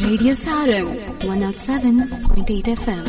Radio Sarang 107.8 FM.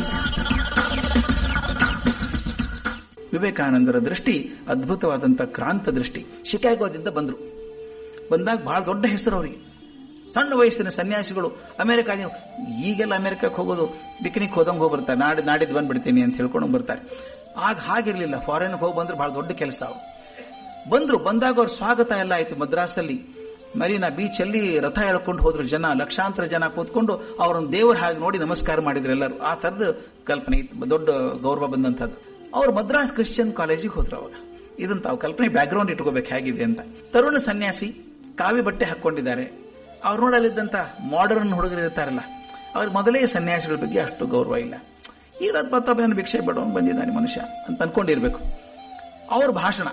ವಿವೇಕಾನಂದರ ದೃಷ್ಟಿ ಅದ್ಭುತವಾದಂಥ ಕ್ರಾಂತ ದೃಷ್ಟಿ ಶಿಕಾಗೋದಿಂದ ಬಂದರು ಬಂದಾಗ ಬಹಳ ದೊಡ್ಡ ಹೆಸರು ಅವರಿಗೆ ಸಣ್ಣ ವಯಸ್ಸಿನ ಸನ್ಯಾಸಿಗಳು ಅಮೆರಿಕ ಈಗೆಲ್ಲ ಅಮೆರಿಕಕ್ಕೆ ಹೋಗೋದು ಪಿಕ್ನಿಕ್ ಹೋದಂಗೆ ಹೋಗಿ ಬರ್ತಾರೆ ನಾಡಿ ನಾಡಿದ್ದು ಬಂದ್ಬಿಡ್ತೀನಿ ಅಂತ ಹೇಳ್ಕೊಂಡು ಬರ್ತಾರೆ ಆಗ ಹಾಗಿರ್ಲಿಲ್ಲ ಫಾರಿನ್ಗೆ ಹೋಗಿ ಬಂದ್ರೆ ಬಹಳ ದೊಡ್ಡ ಕೆಲಸ ಅವರು ಬಂದ್ರು ಬಂದಾಗ ಅವ್ರ ಸ್ವಾಗತ ಎಲ್ಲ ಆಯ್ತು ಮದ್ರಾಸಲ್ಲಿ ಮರೀನಾ ಬೀಚ್ ಅಲ್ಲಿ ರಥ ಎಳ್ಕೊಂಡು ಹೋದ್ರು ಜನ ಲಕ್ಷಾಂತರ ಜನ ಕೂತ್ಕೊಂಡು ಅವ್ರನ್ನ ದೇವರ ಹಾಗೆ ನೋಡಿ ನಮಸ್ಕಾರ ಮಾಡಿದ್ರು ಎಲ್ಲರೂ ಆ ತರದ ಕಲ್ಪನೆ ಇತ್ತು ದೊಡ್ಡ ಗೌರವ ಬಂದಂತದ್ದು ಅವ್ರು ಮದ್ರಾಸ್ ಕ್ರಿಶ್ಚಿಯನ್ ಕಾಲೇಜಿಗೆ ಹೋದ್ರು ಅವಾಗ ಇದನ್ನ ತಾವು ಕಲ್ಪನೆ ಬ್ಯಾಕ್ ಗ್ರೌಂಡ್ ಇಟ್ಕೋಬೇಕು ಹೇಗಿದೆ ಅಂತ ತರುಣ ಸನ್ಯಾಸಿ ಕಾವಿ ಬಟ್ಟೆ ಹಾಕೊಂಡಿದ್ದಾರೆ ಅವ್ರು ನೋಡಲಿದ್ದಂತ ಮಾಡರ್ನ್ ಹುಡುಗರು ಇರ್ತಾರಲ್ಲ ಅವ್ರ ಮೊದಲೇ ಸನ್ಯಾಸಿಗಳ ಬಗ್ಗೆ ಅಷ್ಟು ಗೌರವ ಇಲ್ಲ ಈಗ ಮತ್ತೊಬ್ಬನ ಭಿಕ್ಷೆ ಬೇಡವನು ಬಂದಿದ್ದಾನೆ ಮನುಷ್ಯ ಅಂತ ಅನ್ಕೊಂಡಿರ್ಬೇಕು ಅವ್ರ ಭಾಷಣ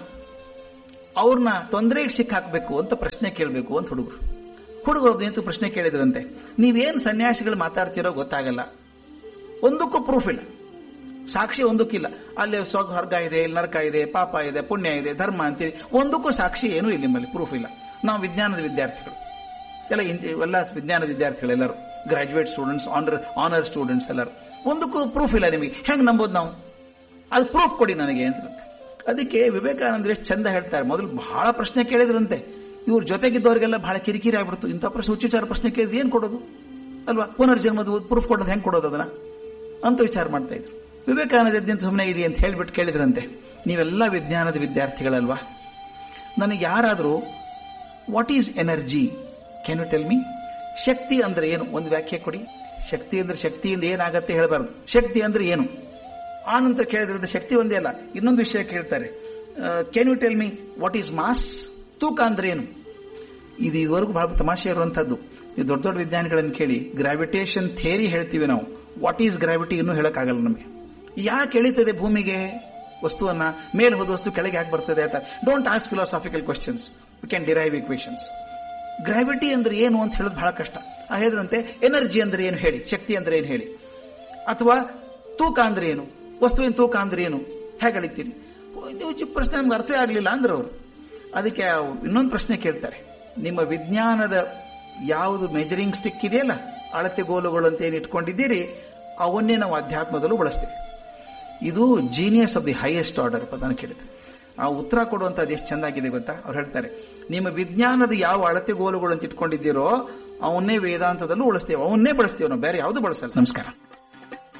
ಅವ್ರನ್ನ ತೊಂದರೆಗೆ ಸಿಕ್ಕಾಕ್ಬೇಕು ಅಂತ ಪ್ರಶ್ನೆ ಕೇಳಬೇಕು ಅಂತ ಹುಡುಗರು ಹುಡುಗರು ನಿಂತು ಪ್ರಶ್ನೆ ಕೇಳಿದ್ರಂತೆ ನೀವೇನ್ ಸನ್ಯಾಸಿಗಳು ಮಾತಾಡ್ತಿರೋ ಗೊತ್ತಾಗಲ್ಲ ಒಂದಕ್ಕೂ ಪ್ರೂಫ್ ಇಲ್ಲ ಸಾಕ್ಷಿ ಒಂದಕ್ಕಿಲ್ಲ ಅಲ್ಲಿ ಸ್ವರ್ಗ ಹೊರ್ಗ ಇದೆ ಇಲ್ಲಿ ನರಕ ಇದೆ ಪಾಪ ಇದೆ ಪುಣ್ಯ ಇದೆ ಧರ್ಮ ಅಂತೀರಿ ಒಂದಕ್ಕೂ ಸಾಕ್ಷಿ ಏನೂ ಇಲ್ಲ ನಿಮ್ಮಲ್ಲಿ ಪ್ರೂಫ್ ಇಲ್ಲ ನಾವು ವಿಜ್ಞಾನದ ವಿದ್ಯಾರ್ಥಿಗಳು ಎಲ್ಲ ಇಂಜಿ ಎಲ್ಲ ವಿಜ್ಞಾನದ ವಿದ್ಯಾರ್ಥಿಗಳೆಲ್ಲರೂ graduate students honour honour students ಎಲ್ಲರೂ ಒಂದಕ್ಕೂ ಪ್ರೂಫ್ ಇಲ್ಲ ನಿಮಗೆ ಹೆಂಗ್ ನಂಬೋದು ನಾವು ಅದು ಪ್ರೂಫ್ ಕೊಡಿ ನನಗೆ ಅಂತ ಅದಕ್ಕೆ ವಿವೇಕಾನಂದ ಎಷ್ಟು ಚಂದ ಹೇಳ್ತಾರೆ ಮೊದಲು ಬಹಳ ಪ್ರಶ್ನೆ ಕೇಳಿದ್ರಂತೆ ಇವ್ರ ಜೊತೆಗಿದ್ದವರಿಗೆಲ್ಲ ಬಹಳ ಕಿರಿಕಿರಿ ಆಗ್ಬಿಡ್ತು ಇಂಥ ಪ್ರಶ್ನೆ ಹುಚ್ಚುಚಾರ ಪ್ರಶ್ನೆ ಕೇಳಿದ್ರೆ ಏನ್ ಕೊಡೋದು ಅಲ್ವಾ ಪುನರ್ಜನ್ಮದ ಪ್ರೂಫ್ ಕೊಡೋದು ಹೆಂಗ್ ಕೊಡೋದು ಅದನ್ನ ಅಂತ ವಿಚಾರ ಮಾಡ್ತಾ ಇದ್ರು ವಿವೇಕಾನಂದ ಎದ್ದಿಂತ ಸುಮ್ಮನೆ ಇರಿ ಅಂತ ಹೇಳ್ಬಿಟ್ಟು ಕೇಳಿದ್ರಂತೆ ನೀವೆಲ್ಲ ವಿಜ್ಞಾನದ ವಿದ್ಯಾರ್ಥಿಗಳಲ್ವಾ ನನಗೆ ಯಾರಾದರೂ what is energy can you tell me ಶಕ್ತಿ ಅಂದ್ರೆ ಏನು ಒಂದು ವ್ಯಾಖ್ಯೆ ಕೊಡಿ ಶಕ್ತಿ ಅಂದ್ರೆ ಶಕ್ತಿಯಿಂದ ಏನಾಗತ್ತೆ ಹೇಳಬಾರ್ದು ಶಕ್ತಿ ಅಂದ್ರೆ ಏನು ಆ ನಂತರ ಕೇಳಿದ್ರಿಂದ ಶಕ್ತಿ ಒಂದೇ ಅಲ್ಲ ಇನ್ನೊಂದು ವಿಷಯ ಕೇಳ್ತಾರೆ can you tell me what is mass ತೂಕ ಅಂದ್ರೆ ಏನು ಇದು ಇದುವರೆಗೂ ಬಹಳ ತಮಾಷೆ ಇರುವಂತದ್ದು ಈ ದೊಡ್ಡ ದೊಡ್ಡ ವಿಜ್ಞಾನಿಗಳನ್ನು ಕೇಳಿ ಗ್ರಾವಿಟೇಷನ್ ಥೇರಿ ಹೇಳ್ತೀವಿ ನಾವು ವಾಟ್ ಈಸ್ ಗ್ರಾವಿಟಿ ಇನ್ನೂ ಹೇಳಕ್ಕಾಗಲ್ಲ ನಮಗೆ ಯಾಕೆ ಎಳಿತದೆ ಭೂಮಿಗೆ ವಸ್ತುವನ್ನ ಮೇಲೆ ಹೋದ ವಸ್ತು ಕೆಳಗೆ ಯಾಕೆ ಬರ್ತದೆ ಅಂತ don't ask philosophical questions we can derive equations gravity ಅಂದ್ರೆ ಏನು ಅಂತ ಹೇಳೋದು ಬಹಳ ಕಷ್ಟ ಆ ಹೇಳಿದ್ರಂತೆ ಎನರ್ಜಿ ಅಂದ್ರೆ ಏನು ಹೇಳಿ ಶಕ್ತಿ ಅಂದ್ರೆ ಏನು ಹೇಳಿ ಅಥವಾ ತೂಕ ಅಂದ್ರೆ ಏನು ವಸ್ತುವಿನ ತೂಕ ಅಂದ್ರೆ ಏನು ಹೇಗೆ ಅಳಿತೀರಿ ಇದು ಪ್ರಶ್ನೆ ನಮ್ಗೆ ಅರ್ಥವೇ ಆಗಲಿಲ್ಲ ಅಂದ್ರೆ ಅವರು ಅದಕ್ಕೆ ಇನ್ನೊಂದು ಪ್ರಶ್ನೆ ಕೇಳ್ತಾರೆ ನಿಮ್ಮ ವಿಜ್ಞಾನದ ಯಾವುದು ಮೆಜರಿಂಗ್ ಸ್ಟಿಕ್ ಇದೆಯಲ್ಲ ಅಳತೆಗೋಲುಗಳು ಅಂತ ಏನು ಇಟ್ಕೊಂಡಿದ್ದೀರಿ ಅವನ್ನೇ ನಾವು ಅಧ್ಯಾತ್ಮದಲ್ಲೂ ಬಳಸ್ತೇವೆ ಇದು genius of the highest order ಪದಾನ ಕೇಳಿದೆ ಆ ಉತ್ತರ ಕೊಡುವಂತದ್ದು ಎಷ್ಟು ಚೆನ್ನಾಗಿದೆ ಗೊತ್ತಾ ಅವ್ರು ಹೇಳ್ತಾರೆ ನಿಮ್ಮ ವಿಜ್ಞಾನದ ಯಾವ ಅಳತೆಗೋಲುಗಳು ಅಂತ ಇಟ್ಕೊಂಡಿದ್ದೀರೋ ಅವನ್ನೇ ವೇದಾಂತದಲ್ಲೂ ಉಳಿಸ್ತೇವೆ ಅವನ್ನೇ ಬಳಸ್ತೇವೆ ನಾವು ಬೇರೆ ಯಾವುದು ಬಳಸಲ್ಲ ನಮಸ್ಕಾರ